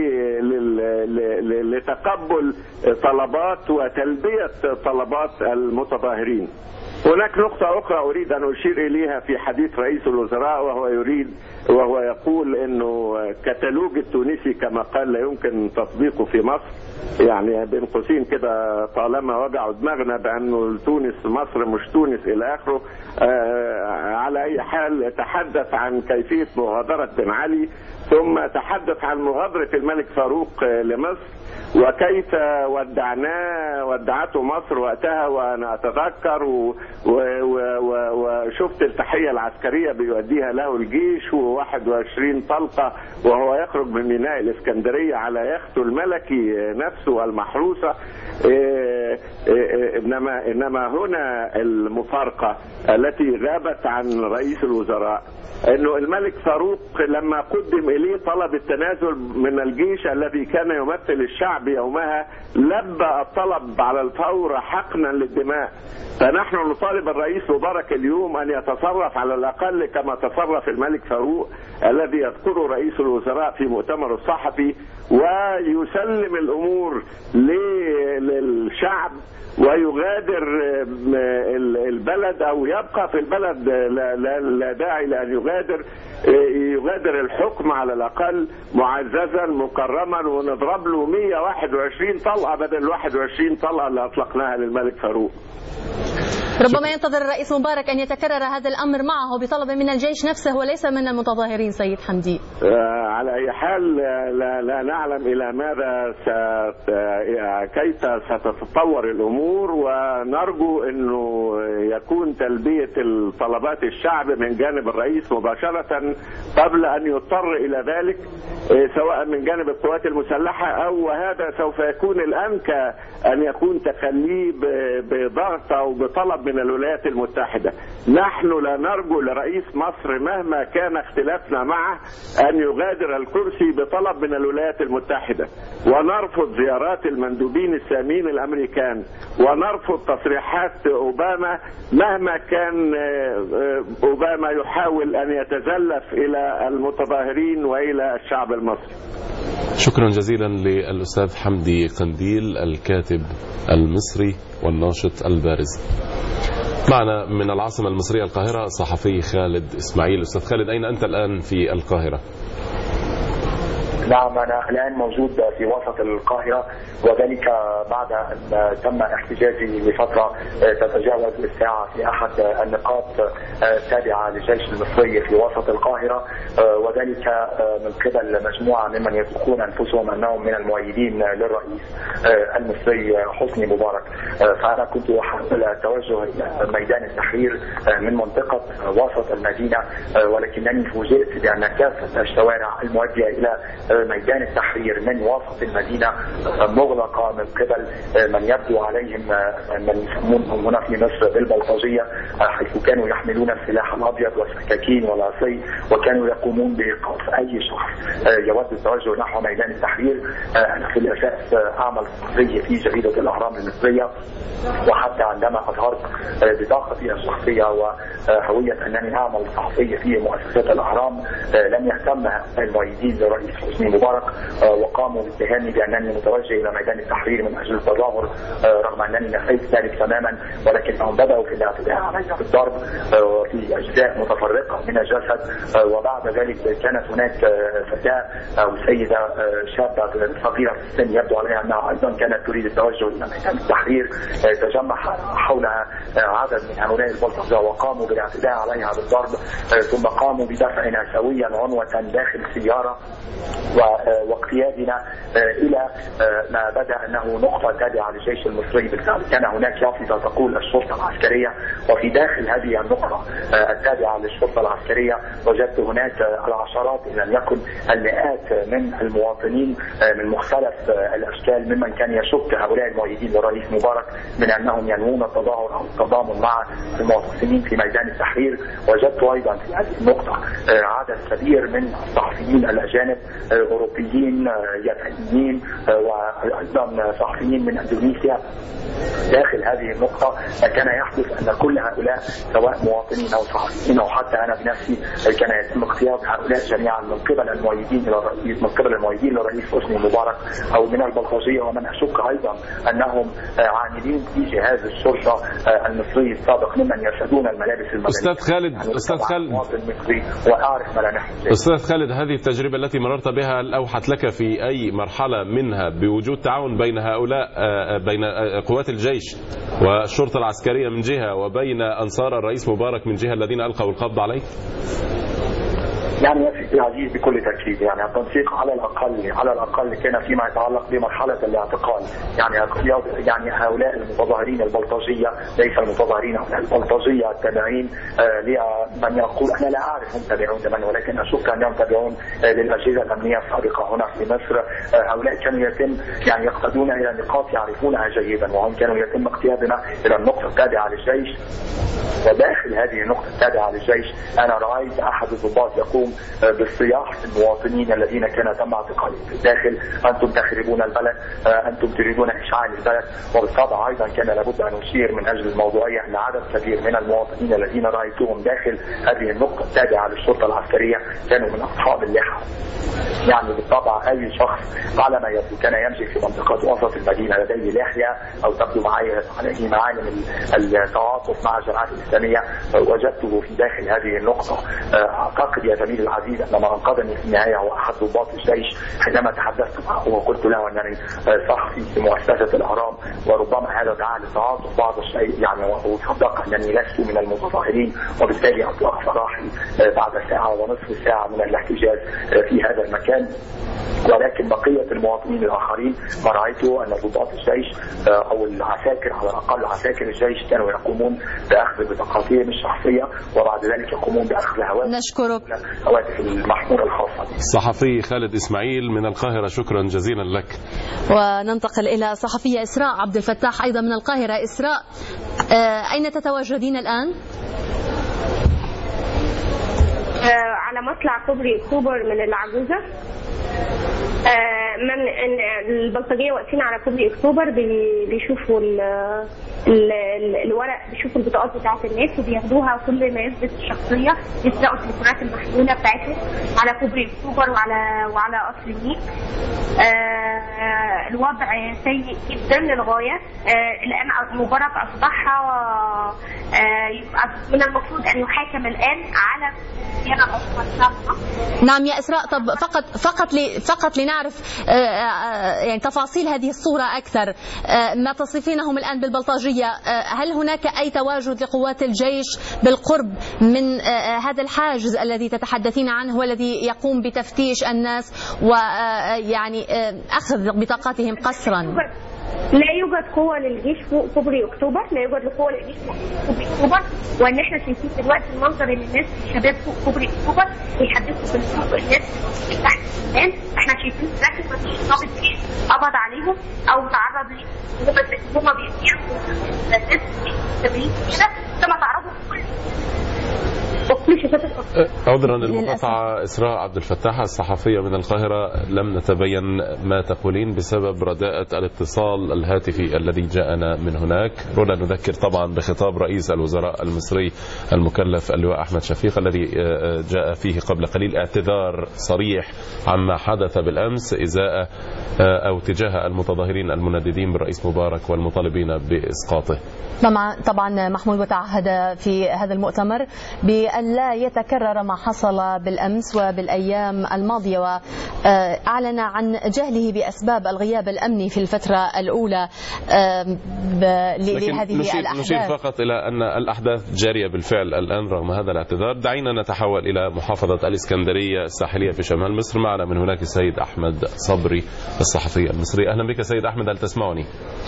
ولتقبل طلبات وتلبيه طلبات المتظاهرين. هناك نقطة أخرى أريد أن أشير إليها في حديث رئيس الوزراء وهو يريد وهو يقول أنه كتالوج التونسي كما قال لا يمكن تطبيقه في مصر يعني بين قوسين كده طالما وجعوا دماغنا بأنه تونس مصر مش تونس إلى آخره آه على أي حال تحدث عن كيفية مغادرة بن علي ثم تحدث عن مغادرة الملك فاروق لمصر وكيف ودعناه ودعته مصر وقتها وانا اتذكر و و و وشفت التحيه العسكريه بيؤديها له الجيش و21 طلقه وهو يخرج من ميناء الاسكندريه على يخته الملكي نفسه المحروسه انما انما هنا المفارقه التي غابت عن رئيس الوزراء انه الملك فاروق لما قدم اليه طلب التنازل من الجيش الذي كان يمثل الشعب يومها لبى الطلب على الفور حقنا للدماء فنحن نطالب الرئيس مبارك اليوم ان يتصرف على الاقل كما تصرف الملك فاروق الذي يذكره رئيس الوزراء في مؤتمر الصحفي ويسلم الامور للشعب ويغادر آه، ال- البلد او يبقى في البلد آه، لا, لا, لا داعي لان يغادر آه، يغادر الحكم على الاقل معززا مكرما ونضرب له 121 طلقه بدل ال 21 طلقه اللي اطلقناها للملك فاروق ربما ينتظر الرئيس مبارك أن يتكرر هذا الأمر معه بطلب من الجيش نفسه وليس من المتظاهرين سيد حمدي آه، على اي حال آه، لا, لا نعلم الى ماذا ست آه، كيف ستتطور الامور ونرجو انه يكون تلبيه الطلبات الشعب من جانب الرئيس مباشره قبل ان يضطر الى ذلك آه، سواء من جانب القوات المسلحه او وهذا سوف يكون الانكى ان يكون تخليه ب- بضغط او بطلب من الولايات المتحده. نحن لا نرجو لرئيس مصر مهما كان اختلافنا معه ان يغادر الكرسي بطلب من الولايات المتحده ونرفض زيارات المندوبين السامين الامريكان ونرفض تصريحات اوباما مهما كان آه، آه، اوباما يحاول ان يتزلف الى المتظاهرين والى الشعب المصري. شكرا جزيلا للأستاذ حمدي قنديل الكاتب المصري والناشط البارز معنا من العاصمة المصرية القاهرة الصحفي خالد إسماعيل أستاذ خالد أين أنت الآن في القاهرة نعم أنا الآن موجود في وسط القاهرة وذلك بعد أن تم احتجاجي لفترة تتجاوز الساعة في أحد النقاط التابعة للجيش المصري في وسط القاهرة وذلك من قبل مجموعة ممن يطلقون أنفسهم أنهم من المؤيدين للرئيس المصري حسني مبارك فأنا كنت أحاول التوجه إلى ميدان التحرير من منطقة وسط المدينة ولكنني فوجئت بأن كافة الشوارع المؤدية إلى ميدان التحرير من وسط المدينة مغلقة من قبل من يبدو عليهم من يسمونهم هنا في مصر بالبلطجية حيث كانوا يحملون السلاح الأبيض والسكاكين والعصي وكانوا يقومون بإيقاف أي شخص يود التوجه نحو ميدان التحرير أنا في الأساس أعمل صحفي في جريدة الأهرام المصرية وحتى عندما أظهرت بطاقتي الشخصية وهوية أنني أعمل صحفي في مؤسسات الأهرام لم يهتم المؤيدين للرئيس حسني مبارك وقاموا باتهامي بأنني متوجه إلى ميدان التحرير من أجل التظاهر رغم أنني نفيت ذلك تماما ولكنهم بدأوا في الاعتداء علي بالضرب في أجزاء متفرقة من الجسد وبعد ذلك كانت هناك فتاة أو سيدة شابة صغيرة في السن يبدو عليها أنها أيضا كانت تريد التوجه إلى ميدان التحرير تجمع حولها عدد من هؤلاء البلطجة وقاموا بالاعتداء عليها بالضرب ثم قاموا بدفعنا سويا عنوة داخل السيارة واقتيادنا الى ما بدا انه نقطه تابعه للجيش المصري بالفعل كان هناك يافطه تقول الشرطه العسكريه وفي داخل هذه النقطه التابعه للشرطه العسكريه وجدت هناك العشرات ان لم يكن المئات من المواطنين من مختلف الاشكال ممن كان يشك هؤلاء المؤيدين للرئيس مبارك من انهم ينوون التظاهر او التضامن مع المعتصمين في ميدان التحرير وجدت ايضا في هذه النقطه عدد كبير من الصحفيين الاجانب اوروبيين يابانيين وايضا صحفيين من اندونيسيا داخل هذه النقطة كان يحدث أن كل هؤلاء سواء مواطنين أو صحفيين أو حتى أنا بنفسي كان يتم اغتياب هؤلاء جميعا من قبل المؤيدين للرئيس من قبل المؤيدين للرئيس حسني مبارك أو من البلطجية ومن أشك أيضا أنهم عاملين في جهاز الشرطة المصري السابق ممن يرشدون الملابس المدنية أستاذ خالد يعني أستاذ خالد مواطن مصري وأعرف ملامحه أستاذ خالد هذه التجربة التي مررت بها هل أوحت لك في أي مرحلة منها بوجود تعاون بين هؤلاء بين قوات الجيش والشرطة العسكرية من جهة وبين أنصار الرئيس مبارك من جهة الذين ألقوا القبض عليه يعني يا سيدي العزيز بكل تاكيد يعني التنسيق على الاقل على الاقل كان فيما يتعلق بمرحله الاعتقال يعني يعني هؤلاء المتظاهرين البلطجيه ليس المتظاهرين البلطجيه التابعين آه لمن يقول انا لا اعرف هم تابعون لمن ولكن اشك انهم تابعون آه للاجهزه الامنيه السابقه هنا في مصر آه هؤلاء كانوا يتم يعني يقتدون الى نقاط يعرفونها جيدا وهم كانوا يتم اقتيادنا الى النقطه التابعه للجيش وداخل هذه النقطه التابعه للجيش انا رايت احد الضباط يقوم بالصياح المواطنين الذين كان تم اعتقالهم في الداخل انتم تخربون البلد انتم تريدون اشعال البلد وبالطبع ايضا كان لابد ان اشير من اجل الموضوعيه ان عدد كبير من المواطنين الذين رايتهم داخل هذه النقطه التابعه للشرطه العسكريه كانوا من اصحاب اللحى يعني بالطبع اي شخص على ما يبدو كان يمشي في منطقه وسط المدينه لديه لحيه او تبدو معي عليه معالم التعاطف مع الجماعات الاسلاميه وجدته في داخل هذه النقطه اعتقد يا زميلي العزيز ان ما انقذني في النهايه هو احد ضباط الجيش حينما تحدثت معه وقلت له انني صحفي في مؤسسه الاهرام وربما هذا دعا لتعاطف بعض الشيء يعني وصدق انني لست من المتظاهرين وبالتالي اطلق سراحي بعد ساعه ونصف ساعه من الاحتجاج في هذا المكان ولكن بقيه المواطنين الاخرين ما رايته ان ضباط الجيش او العساكر على الاقل عساكر الجيش كانوا يقومون باخذ بطاقاتهم الشخصيه وبعد ذلك يقومون باخذ هواتف نشكرك هواتف المحموله الخاصه به. الصحفي خالد اسماعيل من القاهره شكرا جزيلا لك. وننتقل الى الصحفيه اسراء عبد الفتاح ايضا من القاهره اسراء اين تتواجدين الان؟ على مطلع كوبري اكتوبر من العجوزه من البلطجيه واقفين على كوبري اكتوبر بيشوفوا الورق بيشوفوا البطاقات بتاعت الناس وبياخدوها كل ما يثبت الشخصيه يسرقوا التليفونات المحموله بتاعتهم على كوبري اكتوبر وعلى وعلى قصر النيل. آه الوضع سيء جدا للغايه آه الان مبارك اصبح آه من المفروض ان يحاكم الان على نعم يا اسراء طب فقط فقط لي فقط لنعرف يعني تفاصيل هذه الصوره اكثر ما تصفينهم الان بالبلطجيه هل هناك اي تواجد لقوات الجيش بالقرب من هذا الحاجز الذي تتحدثين عنه والذي يقوم بتفتيش الناس ويعني اخذ بطاقاتهم قسرا لا يوجد قوة للجيش فوق كوبري اكتوبر، لا يوجد قوة للجيش فوق كوبري اكتوبر، وان احنا شايفين دلوقتي المنظر ان الناس الشباب فوق كوبري اكتوبر بيحدثوا في السوق الناس تحت السودان، احنا شايفين دلوقتي ما فيش ضابط جيش قبض عليهم او تعرض لي هما بيحكوا الناس كده كما تعرضوا كل عذرا للمقاطعة إسراء عبد الفتاح الصحفية من القاهرة لم نتبين ما تقولين بسبب رداءة الاتصال الهاتفي الذي جاءنا من هناك هنا نذكر طبعا بخطاب رئيس الوزراء المصري المكلف اللواء أحمد شفيق الذي جاء فيه قبل قليل اعتذار صريح عما حدث بالأمس إزاء أو تجاه المتظاهرين المنددين بالرئيس مبارك والمطالبين بإسقاطه طبعا طبعا محمود وتعهد في هذا المؤتمر بأن لا يتكرر ما حصل بالأمس وبالأيام الماضية وأعلن عن جهله بأسباب الغياب الأمني في الفترة الأولى لهذه نشير, الأحداث نشير فقط إلى أن الأحداث جارية بالفعل الآن رغم هذا الاعتذار دعينا نتحول إلى محافظة الإسكندرية الساحلية في شمال مصر معنا من هناك السيد أحمد صبري الصحفي المصري أهلا بك سيد أحمد هل تسمعني؟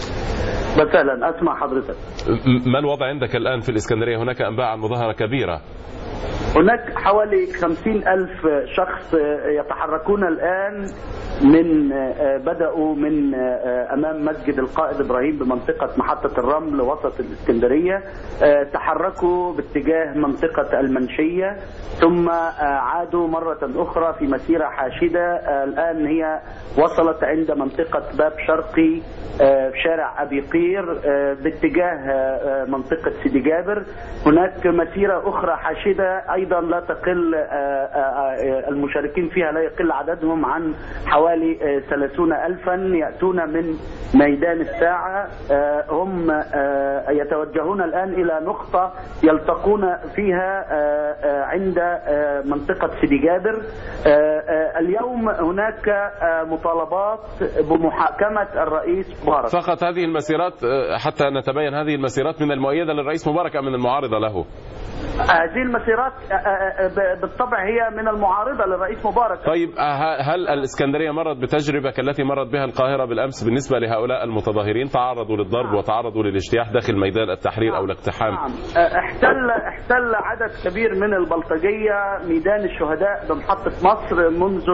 مثلا أسمع حضرتك ما الوضع عندك الآن في الإسكندرية هناك أنباء عن مظاهرة كبيرة هناك حوالي خمسين ألف شخص يتحركون الآن من بدأوا من أمام مسجد القائد إبراهيم بمنطقة محطة الرمل وسط الإسكندرية تحركوا باتجاه منطقة المنشية ثم عادوا مرة أخرى في مسيرة حاشدة الآن هي وصلت عند منطقة باب شرقي في شارع أبي قير باتجاه منطقة سيدي جابر هناك مسيرة أخرى حاشدة أيضا لا تقل المشاركين فيها لا يقل عددهم عن حوالي ثلاثون ألفا يأتون من ميدان الساعة هم يتوجهون الآن إلى نقطة يلتقون فيها عند منطقة سيدي جابر اليوم هناك مطالبات بمحاكمة الرئيس مبارك فقط هذه المسيرات حتى نتبين هذه المسيرات من المؤيدة للرئيس مبارك أم من المعارضة له هذه المسيرات بالطبع هي من المعارضة للرئيس مبارك طيب هل الإسكندرية مرت بتجربة كالتي مرت بها القاهرة بالأمس بالنسبة لهؤلاء المتظاهرين تعرضوا للضرب وتعرضوا للاجتياح داخل ميدان التحرير أو الاقتحام نعم احتل احتل عدد كبير من البلطجية ميدان الشهداء بمحطة مصر منذ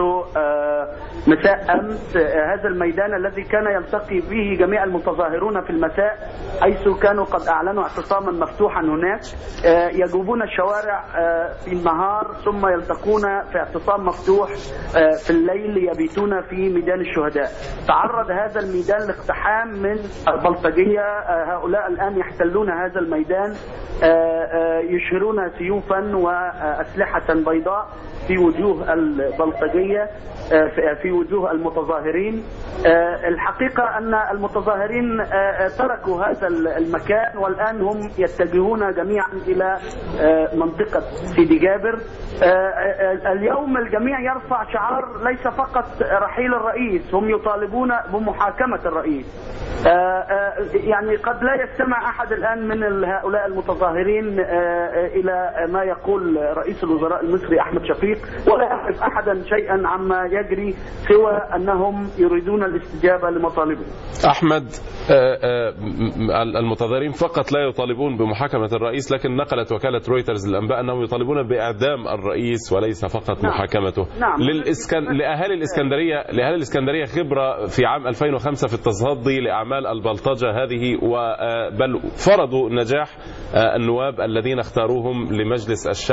مساء أمس هذا الميدان الذي كان يلتقي به جميع المتظاهرون في المساء حيث كانوا قد أعلنوا اعتصاما مفتوحا هناك يجوبون الشوارع في النهار ثم يلتقون في اعتصام مفتوح في الليل يبيتون في ميدان الشهداء تعرض هذا الميدان لاقتحام من البلطجية هؤلاء الآن يحتلون هذا الميدان يشهرون سيوفا وأسلحة بيضاء في وجوه البلطجية آه، في- في وجوه المتظاهرين آه، الحقيقة أن المتظاهرين آه، آه، تركوا هذا المكان والآن هم يتجهون جميعا إلى آه، منطقة سيدي جابر آه، آه، اليوم الجميع يرفع شعار ليس فقط رحيل الرئيس هم يطالبون بمحاكمة الرئيس آه، آه، يعني قد لا يستمع أحد الآن من ال- هؤلاء المتظاهرين آه، آه، إلى ما يقول رئيس الوزراء المصري أحمد شفيق ولا يعرف أحدا شيئا عما يجري سوى أنهم يريدون الاستجابة لمطالبهم احمد آه، آه، م- م- المتظاهرين فقط لا يطالبون بمحاكمه الرئيس لكن نقلت وكاله رويترز للانباء انهم يطالبون باعدام الرئيس وليس فقط نعم. محاكمته نعم. للإسكن... لاهالي الاسكندريه لاهالي الاسكندريه خبره في عام 2005 في التصدي لاعمال البلطجه هذه و... آه، بل فرضوا نجاح آه، النواب الذين اختاروهم لمجلس الشعب